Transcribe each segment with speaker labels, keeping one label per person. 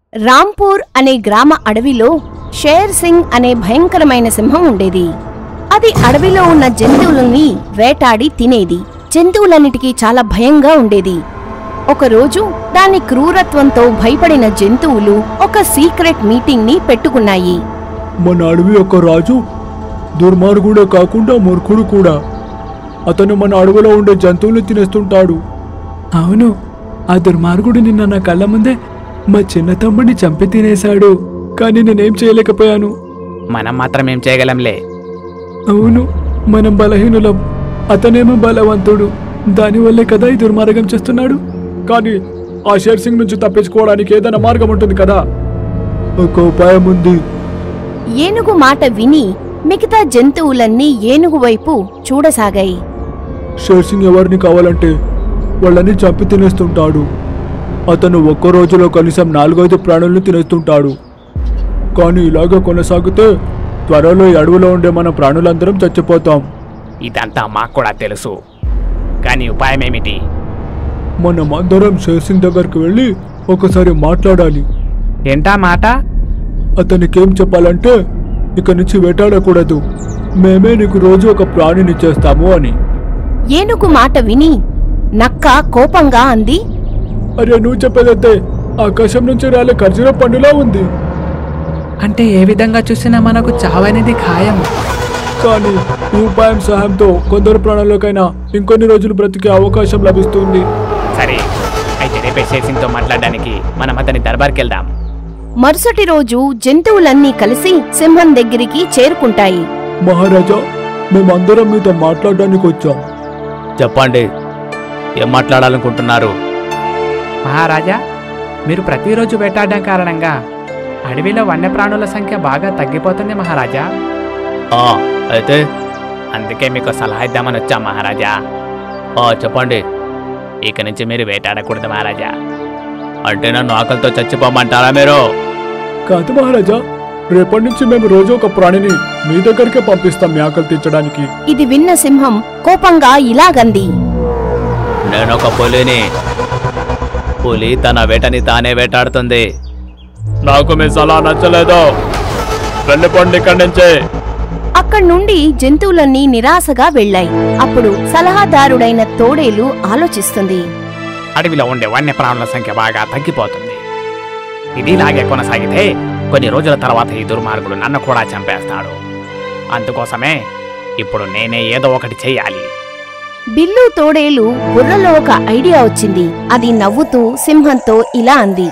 Speaker 1: రాంపూర్ అనే గ్రామ అడవిలో షేర్ సింగ్ అనే భయంకరమైన సింహం ఉండేది అది అడవిలో ఉన్న జంతువులని వేటాడి తినేది జంతువులన్నిటికీ చాలా భయంగా ఉండేది ఒకరోజు దాని క్రూరత్వంతో భయపడిన జంతువులు ఒక సీక్రెట్ మీటింగ్ ని పెట్టుకున్నాయి
Speaker 2: మన అడవి యొక్క రాజు దుర్మార్గుడే కాకుండా మూర్ఖుడు కూడా అతను మన అడవిలో ఉండే జంతువుల్ని తినేస్తుంటాడు అవును ఆ దుర్మార్గుడు నిన్న నా కళ్ళ ముందే మా చిన్న తమ్ముడిని చంపి తినేశాడు కానీ నేనేం చేయలేకపోయాను
Speaker 3: మనం మాత్రం ఏం చేయగలంలే
Speaker 2: అవును మనం బలహీనులం అతనేమో బలవంతుడు దానివల్లే కదా ఈ దుర్మార్గం చేస్తున్నాడు కానీ ఆ షేర్ సింగ్ నుంచి తప్పించుకోవడానికి ఏదైనా మార్గం ఉంటుంది కదా ఒక ఉపాయం ఉంది
Speaker 1: ఏనుగు మాట విని మిగతా జంతువులన్నీ ఏనుగు వైపు చూడసాగాయి
Speaker 2: షేర్ సింగ్ ఎవరిని కావాలంటే వాళ్ళని చంపి తినేస్తుంటాడు అతను ఒక్క రోజులో కనీసం నాలుగైదు ప్రాణులను తినేస్తుంటాడు కానీ ఇలాగ కొనసాగితే త్వరలో ఈ అడవిలో ఉండే మన ప్రాణులందరం చచ్చిపోతాం
Speaker 3: ఇదంతా మాకు కూడా తెలుసు కానీ ఉపాయం ఏమిటి
Speaker 2: మనం అందరం షేర్ సింగ్ దగ్గరికి వెళ్ళి ఒకసారి మాట్లాడాలి
Speaker 3: ఏంటా మాట
Speaker 2: అతనికేం చెప్పాలంటే ఇక నుంచి వేటాడకూడదు మేమే నీకు రోజు ఒక ప్రాణిని చేస్తాము అని
Speaker 1: ఏనుగు మాట విని నక్క కోపంగా అంది
Speaker 2: అరే నువ్వు చెప్పేదైతే ఆకాశం నుంచి రాలే ఖర్జూర పండులా ఉంది
Speaker 4: అంటే ఏ విధంగా చూసినా మనకు చావనేది ఖాయం
Speaker 2: కానీ ఈ ఉపాయం సహాయంతో కొందరు ప్రాణాలకైనా ఇంకొన్ని రోజులు బ్రతికే అవకాశం లభిస్తుంది
Speaker 3: సరే అయితే రేపే షేర్సింగ్తో మాట్లాడడానికి మనం అతని దర్బార్కి వెళ్దాం
Speaker 1: మరుసటి రోజు జంతువులన్నీ కలిసి సింహం దగ్గరికి చేరుకుంటాయి
Speaker 2: మహారాజా మేమందరం మీతో మాట్లాడడానికి వచ్చాం
Speaker 3: చెప్పండి ఏం మాట్లాడాలనుకుంటున్నారు
Speaker 4: మహారాజా మీరు ప్రతిరోజు వేటాడడం కారణంగా అడవిలో వన్యప్రాణుల సంఖ్య బాగా తగ్గిపోతుంది మహారాజా
Speaker 3: ఆ, అయితే అందుకే మీకు సలహా ఇద్దామని వచ్చాం మహారాజా ఆ, చెప్పండి ఇక నుంచి మీరు వేటాడకూడదు మహారాజా అంటే నన్ను ఆకలితో చచ్చిపోమంటారా మీరు
Speaker 2: కాదు మహారాజా రేపటి నుంచి మేము రోజు ఒక ప్రాణిని మీ దగ్గరికే పంపిస్తాం మీ ఆకలి తీర్చడానికి
Speaker 1: ఇది విన్న సింహం కోపంగా ఇలాగంది
Speaker 3: నేను ఒక పులిని పులి తన వేటని తానే వేటాడుతుంది నాకు మీ సలహా నచ్చలేదు వెళ్ళిపోండి ఇక్కడి నుంచి
Speaker 1: అక్కడి నుండి జంతువులన్నీ నిరాశగా వెళ్ళాయి అప్పుడు సలహాదారుడైన తోడేలు ఆలోచిస్తుంది
Speaker 3: అడవిలో ఉండే వన్యప్రాణుల సంఖ్య బాగా తగ్గిపోతుంది ఇది ఇలాగే కొనసాగితే కొన్ని రోజుల తర్వాత ఈ దుర్మార్గుడు నన్ను కూడా చంపేస్తాడు అందుకోసమే ఇప్పుడు నేనే ఏదో ఒకటి చెయ్యాలి
Speaker 1: బిల్లు తోడేలు బుర్రలో ఒక ఐడియా వచ్చింది అది నవ్వుతూ సింహంతో ఇలా అంది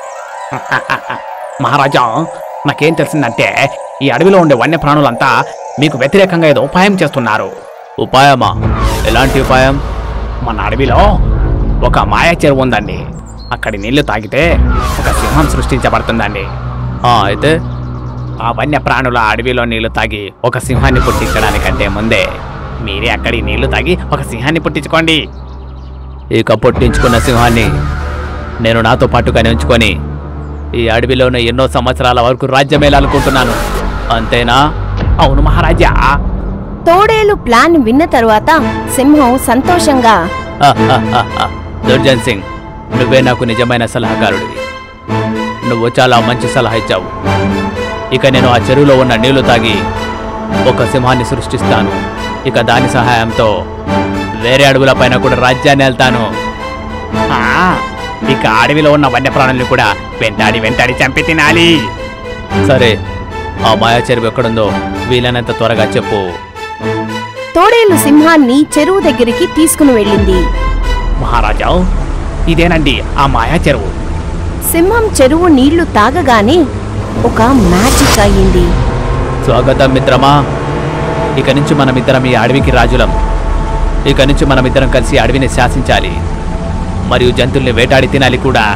Speaker 3: మహారాజా నాకేం తెలిసిందంటే ఈ అడవిలో ఉండే వన్యప్రాణులంతా మీకు వ్యతిరేకంగా ఏదో ఉపాయం చేస్తున్నారు ఉపాయమా ఎలాంటి ఉపాయం మన అడవిలో ఒక మాయ చెరువు ఉందండి అక్కడి నీళ్లు తాగితే ఒక సింహం సృష్టించబడుతుందండి ఆ, అయితే ఆ వన్యప్రాణుల అడవిలో నీళ్లు తాగి ఒక సింహాన్ని పుట్టించడానికంటే ముందే మీరే అక్కడి నీళ్లు తాగి ఒక సింహాన్ని పుట్టించుకోండి ఇక పుట్టించుకున్న సింహాన్ని నేను నాతో పాటుగానే ఉంచుకొని ఈ అడవిలోనే ఎన్నో సంవత్సరాల వరకు రాజ్యమేలాలనుకుంటున్నాను అంతేనా అవును మహారాజా
Speaker 1: తోడేలు ప్లాన్ విన్న తరువాత సింహం సంతోషంగా
Speaker 3: దుర్జన్ సింగ్ నువ్వే నాకు నిజమైన సలహాకారుడివి నువ్వు చాలా మంచి సలహా ఇచ్చావు ఇక నేను ఆ చెరువులో ఉన్న నీళ్లు తాగి ఒక సింహాన్ని సృష్టిస్తాను ఇక దాని సహాయంతో వేరే అడవుల పైన కూడా రాజ్యాన్ని వెళ్తాను ఆ, ఇక అడవిలో ఉన్న వన్యప్రాణుల్ని కూడా వెంటాడి వెంటాడి చంపి తినాలి సరే ఆ మాయా చెరువు ఎక్కడుందో వీలైనంత త్వరగా చెప్పు
Speaker 1: తోడేలు సింహాన్ని చెరువు దగ్గరికి తీసుకుని వెళ్ళింది
Speaker 3: మహారాజా ఇదేనండి ఆ మాయా చెరువు
Speaker 1: సింహం చెరువు నీళ్లు తాగగానే ఒక మ్యాజిక్ అయ్యింది
Speaker 3: స్వాగతం మిత్రమా ఇక నుంచి మనమిద్దరం ఈ అడవికి రాజులం ఇక నుంచి మనమిద్దరం కలిసి అడవిని శాసించాలి మరియు జంతుల్ని వేటాడి తినాలి కూడా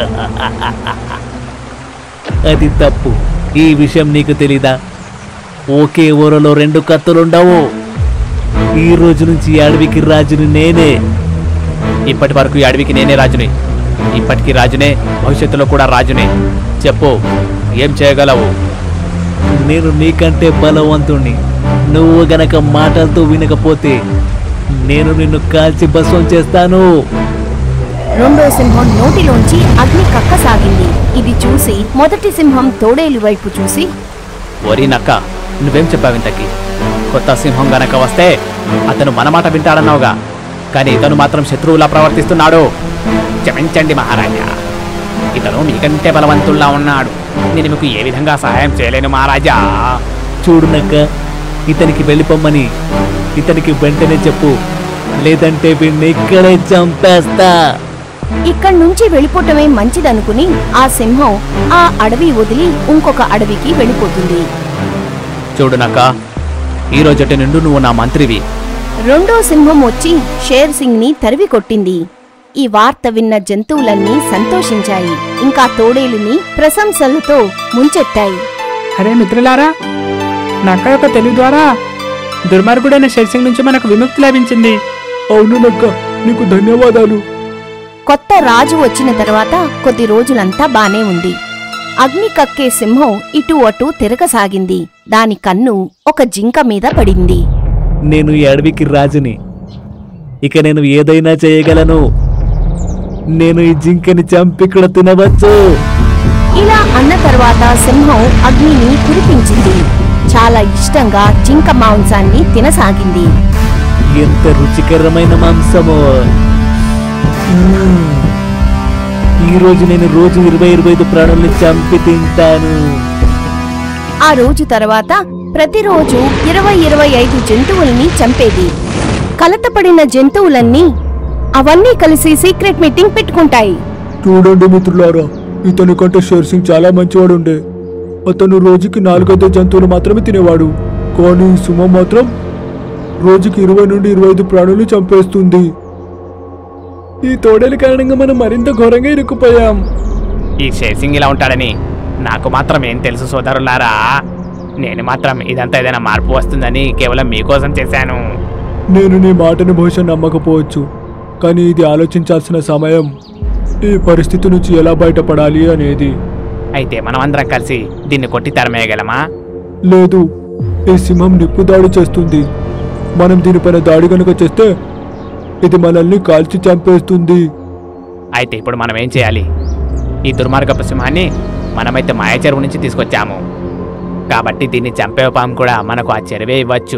Speaker 3: అది తప్పు ఈ విషయం నీకు తెలీదా ఒకే ఊరలో రెండు కత్తులుండవు ఈ రోజు నుంచి ఈ అడవికి రాజుని నేనే ఇప్పటి వరకు ఈ అడవికి నేనే రాజుని ఇప్పటికీ రాజునే భవిష్యత్తులో కూడా రాజునే చెప్పు ఏం చేయగలవు నేను నీకంటే బలవంతుణ్ణి నువ్వు గనక మాటలతో వినకపోతే నేను నిన్ను కాల్చి భస్వం చేస్తాను
Speaker 1: రెండో సింహం నోటిలోంచి అగ్ని కక్కసాగింది ఇది చూసి మొదటి సింహం తోడేలు వైపు చూసి
Speaker 3: ఓరి నక్క నువ్వేం చెప్పావు ఇంతకి కొత్త సింహం గనక వస్తే అతను మన మాట వింటాడన్నావుగా కానీ ఇతను మాత్రం శత్రువులా ప్రవర్తిస్తున్నాడు క్షమించండి మహారాజా ఇతను మీకంటే బలవంతుల్లా ఉన్నాడు నేను మీకు ఏ విధంగా సహాయం చేయలేను మహారాజా
Speaker 5: చూడునక్క ఇతనికి వెళ్ళిపోమ్మని ఇతనికి వెంటనే చెప్పు లేదంటే వీడిని ఇక్కడే చంపేస్తా
Speaker 1: ఇక్కడి నుంచి వెళ్ళిపోవటమే మంచిదనుకుని ఆ సింహం ఆ అడవి వదిలి ఇంకొక అడవికి వెళ్ళిపోతుంది
Speaker 3: చూడు నక్క ఈ రోజటి నుండి నువ్వు నా మంత్రివి
Speaker 1: రెండో సింహం వచ్చి షేర్ సింగ్ ని తరివి కొట్టింది ఈ వార్త విన్న జంతువులన్నీ సంతోషించాయి ఇంకా తోడేలుని ప్రశంసలతో ముంచెత్తాయి
Speaker 4: అరే మిత్రులారా నక్క యొక్క తెలివి ద్వారా దుర్మార్గుడైన షెర్సింగ్ నుంచి మనకు విముక్తి లభించింది
Speaker 2: అవును నక్క నీకు ధన్యవాదాలు
Speaker 1: కొత్త రాజు వచ్చిన తర్వాత కొద్ది రోజులంతా బానే ఉంది అగ్ని కక్కే సింహం ఇటు అటు తిరగసాగింది దాని కన్ను ఒక జింక మీద పడింది
Speaker 5: నేను ఈ అడవికి రాజుని ఇక నేను ఏదైనా చేయగలను నేను ఈ జింకని చంపి ఇక్కడ తినవచ్చు
Speaker 1: ఇలా అన్న తర్వాత సింహం అగ్నిని కురిపించింది చాలా ఇష్టంగా జింక మాంసాన్ని తినసాగింది
Speaker 5: ఎంత రుచికరమైన మాంసమో మ్మ్. ఈ రోజు నేను రోజు ఇరవై ఇరవై ఐదు ప్రాణుల్ని చంపి తింటాను
Speaker 1: ఆ రోజు తర్వాత ప్రతిరోజు ఇరవై ఇరవై ఐదు జంతువుల్ని చంపేది కలతపడిన జంతువులన్నీ అవన్నీ కలిసి సీక్రెట్ మీటింగ్ పెట్టుకుంటాయి
Speaker 2: చూడండి మిత్రులారా ఇతని కంటే షేర్ సింగ్ చాలా మంచివాడు ఉండే అతను రోజుకి నాలుగైదు జంతువులు మాత్రమే తినేవాడు కానీ ఈ సింహం మాత్రం రోజుకి ఇరవై నుండి ఇరవై ఐదు ప్రాణులు చంపేస్తుంది ఈ తోడేల కారణంగా మనం మరింత ఘోరంగా ఇరుక్కుపోయాం
Speaker 3: ఈ షేసింగ్ ఇలా ఉంటాడని నాకు మాత్రం ఏం తెలుసు సోదరులారా నేను మాత్రం ఇదంతా ఏదైనా మార్పు వస్తుందని కేవలం మీకోసం చేశాను
Speaker 2: నేను నీ మాటను బహుశా నమ్మకపోవచ్చు కానీ ఇది ఆలోచించాల్సిన సమయం ఈ పరిస్థితి నుంచి ఎలా బయటపడాలి అనేది
Speaker 3: అయితే మనం అందరం కలిసి దీన్ని కొట్టి తరమేయగలమా
Speaker 2: లేదు ఈ సింహం నిప్పు దాడి చేస్తుంది మనం దీనిపైన దాడి కనుక చేస్తే ఇది మనల్ని కాల్చి చంపేస్తుంది
Speaker 3: అయితే ఇప్పుడు మనం ఏం చేయాలి ఈ దుర్మార్గపు సింహాన్ని మనమైతే మాయ చెరువు నుంచి తీసుకొచ్చాము కాబట్టి దీన్ని చంపే పాము కూడా మనకు ఆ చెరువే ఇవ్వచ్చు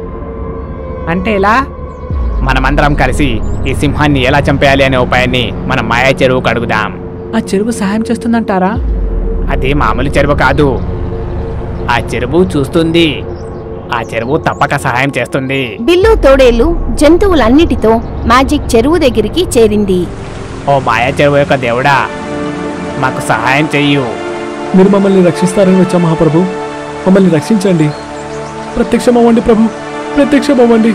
Speaker 4: అంటే ఎలా
Speaker 3: మనమందరం కలిసి ఈ సింహాన్ని ఎలా చంపేయాలి అనే ఉపాయాన్ని మనం మాయా చెరువుకు అడుగుదాం
Speaker 4: ఆ చెరువు సహాయం చేస్తుందంటారా
Speaker 3: అది మామూలు చెరువు కాదు ఆ చెరువు చూస్తుంది ఆ చెరువు తప్పక సహాయం చేస్తుంది
Speaker 1: బిల్లు తోడేలు జంతువులన్నిటితో మ్యాజిక్ చెరువు దగ్గరికి చేరింది
Speaker 3: ఓ మాయా చెరువు యొక్క దేవుడా మాకు సహాయం చెయ్యు
Speaker 2: మీరు మమ్మల్ని రక్షిస్తారని వచ్చా మహాప్రభు మమ్మల్ని రక్షించండి ప్రత్యక్షమవ్వండి ప్రభు ప్రత్యక్షమవ్వండి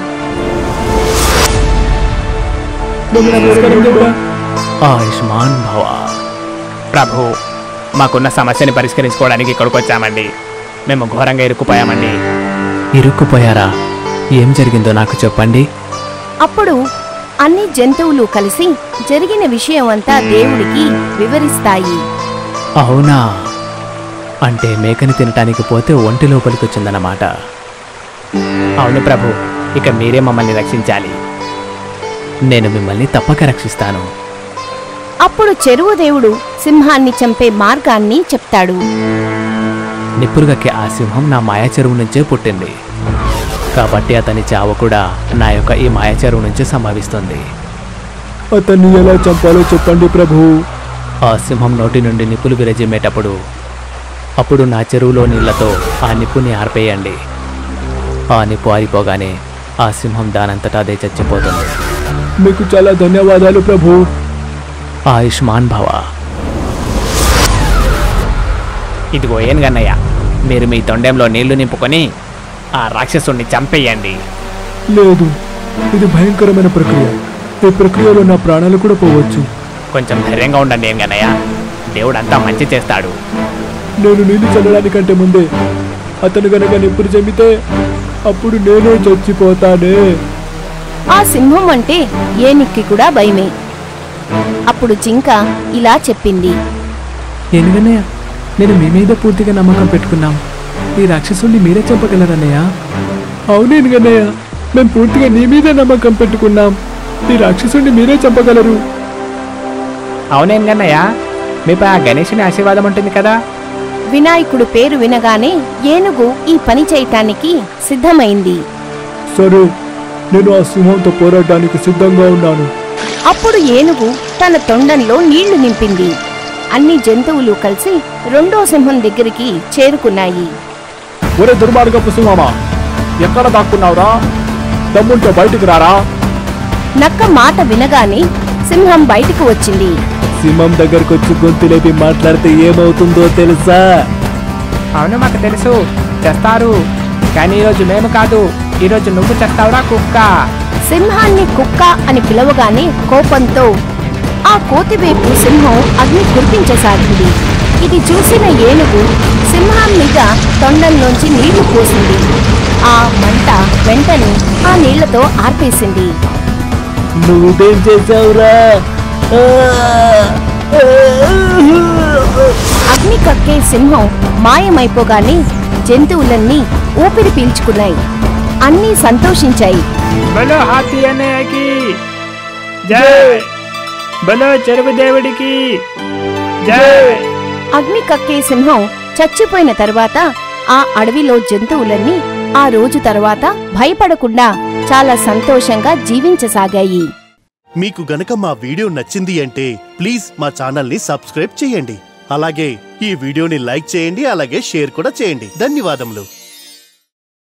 Speaker 2: నమస్కారం దేవుడా.
Speaker 3: ఆయుష్మాన్ భవ ప్రభు మాకున్న సమస్యని పరిష్కరించుకోవడానికి ఇక్కడికి వచ్చామండి మేము ఘోరంగా ఇరుక్కుపోయామండి ఇరుక్కుపోయారా ఏం జరిగిందో నాకు చెప్పండి
Speaker 1: అప్పుడు అన్ని జంతువులు కలిసి జరిగిన విషయం అంతా దేవుడికి వివరిస్తాయి
Speaker 3: అవునా అంటే మేకని తినటానికి పోతే ఒంటి లోపలికి వచ్చిందన్నమాట అవును ప్రభు ఇక మీరే మమ్మల్ని రక్షించాలి నేను మిమ్మల్ని తప్పక రక్షిస్తాను
Speaker 1: అప్పుడు చెరువు దేవుడు సింహాన్ని చంపే మార్గాన్ని చెప్తాడు
Speaker 3: నిప్పురుగక్కే ఆ సింహం నా మాయా చెరువు నుంచే పుట్టింది కాబట్టి అతని చావు కూడా నా యొక్క ఈ మాయా చెరువు నుంచి సంభవిస్తుంది
Speaker 2: అతన్ని ఎలా చంపాలో చెప్పండి ప్రభు
Speaker 3: ఆ సింహం నోటి నుండి నిప్పులు విరజిమ్మేటప్పుడు అప్పుడు నా చెరువులో నీళ్లతో ఆ నిప్పుని ఆర్పేయండి ఆ నిప్పు ఆరిపోగానే ఆ సింహం దానంతటా అదే చచ్చిపోతుంది
Speaker 2: మీకు చాలా ధన్యవాదాలు ప్రభు
Speaker 3: ఆయుష్మాన్ భవ ఇదిగో ఏనుగన్నయ్య మీరు మీ తొండెంలో నీళ్లు నింపుకొని ఆ రాక్షసుణ్ణి చంపేయండి
Speaker 2: లేదు ఇది భయంకరమైన ప్రక్రియ ఈ ప్రక్రియలో నా ప్రాణాలు కూడా పోవచ్చు
Speaker 3: కొంచెం ధైర్యంగా ఉండండి ఏనుగన్నయ్య దేవుడు అంతా మంచి చేస్తాడు
Speaker 2: నేను నీళ్లు చల్లడానికంటే ముందే అతను గనక నిప్పులు చెమితే అప్పుడు నేనే చచ్చిపోతానే
Speaker 1: ఆ సింహం అంటే ఏనుక్కి కూడా భయమే అప్పుడు జింక ఇలా చెప్పింది
Speaker 4: ఎందుకన్నయ్య నేను మీ మీద పూర్తిగా నమ్మకం పెట్టుకున్నాం ఈ రాక్షసుడిని మీరే చంపగలరన్నయ్య
Speaker 2: అవునేను గన్నయ్య మేము పూర్తిగా నీ మీదే నమ్మకం పెట్టుకున్నాం ఈ రాక్షసుడిని మీరే చంపగలరు
Speaker 3: అవునేనుగన్నయ్య
Speaker 4: మీపై ఆ గణేశుని ఆశీర్వాదం ఉంటుంది కదా
Speaker 1: వినాయకుడు పేరు వినగానే ఏనుగు ఈ పని చేయటానికి సిద్ధమైంది
Speaker 2: సరే నేను ఆ సింహంతో పోరాడడానికి సిద్ధంగా ఉన్నాను
Speaker 1: అప్పుడు ఏనుగు తన తొండంలో నీళ్లు నింపింది అన్ని జంతువులు కలిసి రెండో సింహం దగ్గరికి చేరుకున్నాయి
Speaker 3: ఒరే దుర్మార్గపు సింహమా ఎక్కడ దాక్కున్నావురా దమ్ముంటే బయటికి రారా
Speaker 1: నక్క మాట వినగానే సింహం బయటకు వచ్చింది
Speaker 5: సింహం దగ్గరకు వచ్చి గొంతు లేపి మాట్లాడితే ఏమవుతుందో తెలుసా
Speaker 4: అవును మాకు తెలుసు చేస్తారు కానీ ఈరోజు మేము కాదు ఈరోజు నువ్వు చేస్తావురా కుక్క
Speaker 1: సింహాన్ని కుక్క అని పిలవగానే కోపంతో ఆ కోతి వైపు సింహం అగ్ని కురిపించసాగింది ఇది చూసిన ఏనుగు సింహం మీద తొండంలోంచి నీళ్లు పోసింది ఆ మంట వెంటనే ఆ నీళ్లతో ఆర్పేసింది
Speaker 5: నువ్వేం చేసావురా ఆ!
Speaker 1: అగ్ని కక్కే సింహం మాయమైపోగానే జంతువులన్నీ ఊపిరి పీల్చుకున్నాయి అన్నీ సంతోషించాయి
Speaker 4: బలో హాతీ అన్నయ్యకి జై బలో చెరువు దేవుడికి జై
Speaker 1: అగ్ని కక్కే సింహం చచ్చిపోయిన తర్వాత ఆ అడవిలో జంతువులన్నీ ఆ రోజు తర్వాత భయపడకుండా చాలా సంతోషంగా జీవించసాగాయి
Speaker 6: మీకు గనక మా వీడియో నచ్చింది అంటే ప్లీజ్ మా ఛానల్ని సబ్స్క్రైబ్ చేయండి అలాగే ఈ వీడియోని లైక్ చేయండి అలాగే షేర్ కూడా చేయండి ధన్యవాదములు